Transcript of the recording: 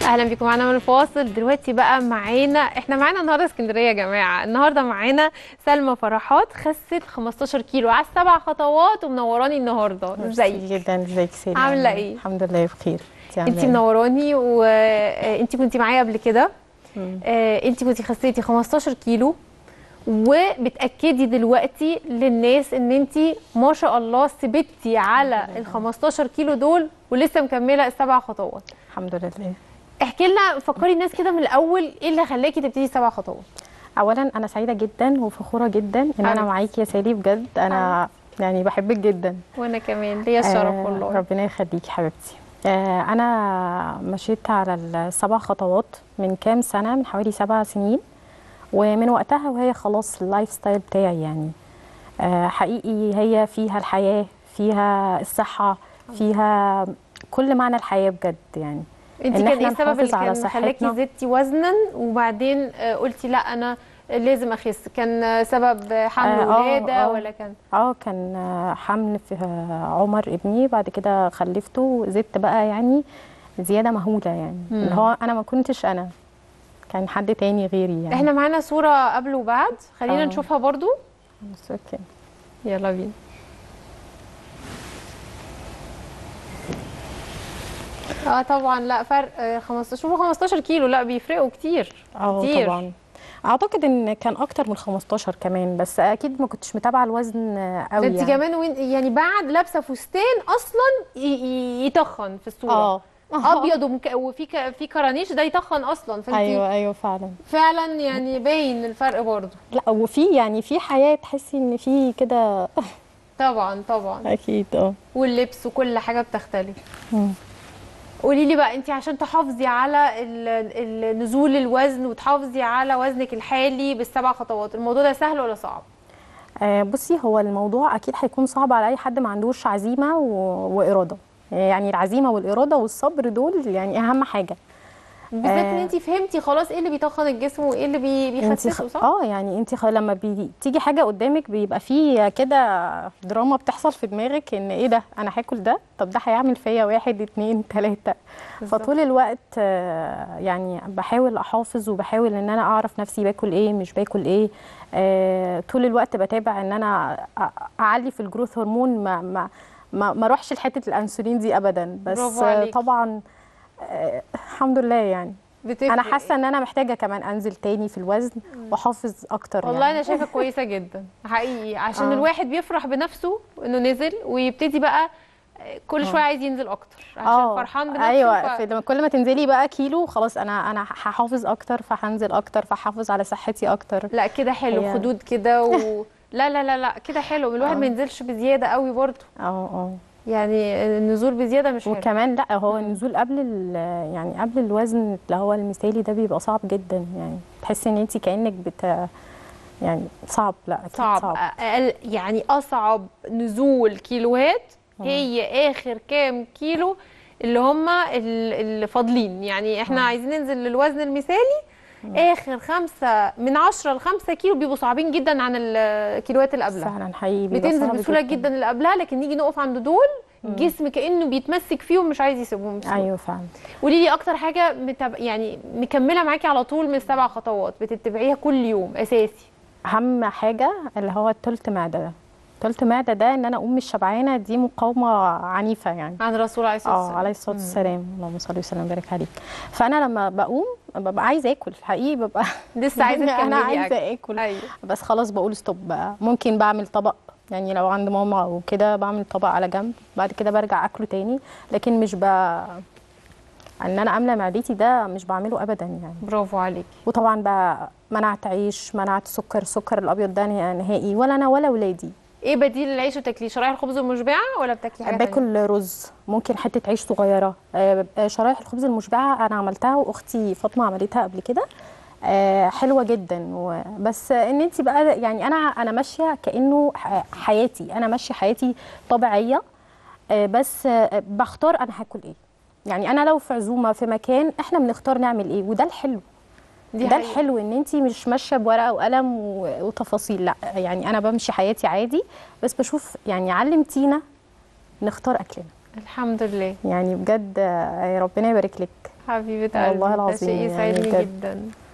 اهلا بيكم معانا من الفاصل دلوقتي بقى معانا احنا معانا النهارده اسكندريه يا جماعه النهارده معانا سلمى فرحات خست 15 كيلو على السبع خطوات ومنوراني النهارده ازيك جدا ازيك سيدي عاملة إيه؟ الحمد لله بخير انت منوراني وانت كنت معايا قبل كده انت كنت خسيتي 15 كيلو وبتاكدي دلوقتي للناس ان انت ما شاء الله ثبتي على ال 15 كيلو دول ولسه مكمله السبع خطوات الحمد لله احكي لنا فكري الناس كده من الاول ايه اللي خلاكي تبتدي سبع خطوات اولا انا سعيده جدا وفخوره جدا ان انا حبيبتي. معاكي يا سالي بجد انا يعني بحبك جدا وانا كمان ليا الشرف آه، والله ربنا يخليكي حبيبتي آه، انا مشيت على السبع خطوات من كام سنه من حوالي سبع سنين ومن وقتها وهي خلاص اللايف ستايل بتاعي يعني آه، حقيقي هي فيها الحياه فيها الصحه فيها كل معنى الحياه بجد يعني انت إن كان إحنا ايه السبب اللي نحافظ على كان خلاكي صحتنا. زدتي وزنا وبعدين آه، قلتي لا انا لازم اخس كان آه، سبب حمل آه، آه، ولاده آه. ولا كان اه كان آه، حمل في آه، عمر ابني بعد كده خلفته زدت بقى يعني زياده مهوله يعني مم. اللي هو انا ما كنتش انا كان حد تاني غيري يعني احنا معانا صوره قبل وبعد خلينا آه. نشوفها برضو بس اوكي يلا بينا اه طبعا لا فرق آه، 15 شوفوا 15 كيلو لا بيفرقوا كتير اه كتير. طبعا اعتقد ان كان اكتر من 15 كمان بس اكيد ما كنتش متابعه الوزن آه، ده قوي انت يعني كمان وين يعني بعد لابسه فستان اصلا ي- ي- يتخن في الصوره اه ابيض ومك... وفي ك... في كرانيش ده يتخن اصلا فانت ايوه ايوه فعلا فعلا يعني باين الفرق برضو لا وفي يعني في حياه تحسي ان في كده طبعا طبعا اكيد اه واللبس وكل حاجه بتختلف مم. قولي لي بقى انت عشان تحافظي على ال- ال- نزول الوزن وتحافظي على وزنك الحالي بالسبع خطوات الموضوع ده سهل ولا صعب آه، بصي هو الموضوع اكيد هيكون صعب على اي حد ما عندوش عزيمه و... واراده يعني العزيمه والاراده والصبر دول يعني اهم حاجه بالذات ان آه. انت فهمتي خلاص ايه اللي بيتخن الجسم وايه اللي بي... انت بيخسسه صح اه يعني انت خ... لما بتيجي حاجه قدامك بيبقى فيه كده دراما بتحصل في دماغك ان ايه ده انا هاكل ده طب ده هيعمل فيا واحد اتنين تلاته بالظبط. فطول الوقت آه، يعني بحاول احافظ وبحاول ان انا اعرف نفسي باكل ايه مش باكل ايه آه، طول الوقت بتابع ان انا أ- اعلي في الجروث هرمون ما ما ما, ما اروحش لحته الانسولين دي ابدا بس برافو آه، عليكي. طبعا آه، الحمد لله يعني بتفرق. انا حاسه ان انا محتاجه كمان انزل تاني في الوزن واحافظ اكتر والله يعني. انا شايفه كويسه جدا حقيقي عشان آه. الواحد بيفرح بنفسه انه نزل ويبتدي بقى كل شويه عايز ينزل اكتر عشان اه فرحان بنفسه ايوه ف... في لما كل ما تنزلي بقى كيلو خلاص انا انا هحافظ اكتر فهنزل اكتر فهحافظ على صحتي اكتر لا كده حلو هي- خدود كده و... لا لا لا لا كده حلو الواحد آه. ما ينزلش بزياده قوي برضه اه اه يعني النزول بزياده مش حلو وكمان لا هو النزول قبل ال- يعني قبل الوزن اللي هو المثالي ده بيبقى صعب جدا يعني تحسي ان انت كانك بت يعني صعب لا أكيد صعب, صعب. أقل يعني اصعب نزول كيلوهات هي اخر كام كيلو اللي هم اللي فاضلين يعني احنا آه. عايزين ننزل للوزن المثالي اخر خمسة من عشرة لخمسة كيلو بيبقوا صعبين جدا عن الكيلوات اللي قبلها فعلا حقيقي بيبقى بتنزل صعب بسهوله جدا اللي قبلها لكن نيجي نقف عند دول الجسم كانه بيتمسك فيهم مش عايز يسيبهم بسهولة. ايوه فعلا قولي لي اكتر حاجه متب... يعني مكمله معاكي على طول من السبع خطوات بتتبعيها كل يوم اساسي اهم حاجه اللي هو التلت معده ده تلت معده ده ان انا اقوم مش شبعانه دي مقاومه عنيفه يعني عن الرسول عليه الصلاه اه والسلام عليه الصلاه والسلام اللهم صل وسلم وبارك عليه فانا لما بقوم ببقى عايزه اكل حقيقي ببقى لسه عايزه انا تكملي عايزه أكل. اكل ايوه بس خلاص بقول ستوب بقى ممكن بعمل طبق يعني لو عند ماما او كده بعمل طبق على جنب بعد كده برجع اكله تاني لكن مش ب ان انا املى معدتي ده مش بعمله ابدا يعني برافو عليكي وطبعا بقى منعت عيش منعت سكر سكر الابيض ده نهائي ولا انا ولا ولادي ايه بديل العيش وتاكليه شرايح الخبز المشبعه ولا بتاكلي حاجه تانية؟ باكل رز ممكن حته عيش صغيره آه، آه، شرايح الخبز المشبعه انا عملتها واختي فاطمه عملتها قبل كده آه، حلوه جدا و- بس ان انت بقى يعني انا انا ماشيه كانه ح- حياتي انا ماشيه حياتي طبيعيه آه، بس آه، بختار انا هاكل ايه يعني انا لو في عزومه في مكان احنا بنختار نعمل ايه وده الحلو دي ده حقيقة. الحلو ان انت مش ماشيه بورقه وقلم و- وتفاصيل لا يعني انا بمشي حياتي عادي بس بشوف يعني علمتينا نختار اكلنا الحمد لله يعني بجد آه، ربنا يبارك لك حبيبه قلبي والله ده العظيم شيء يعني يسعدني بجد. جدا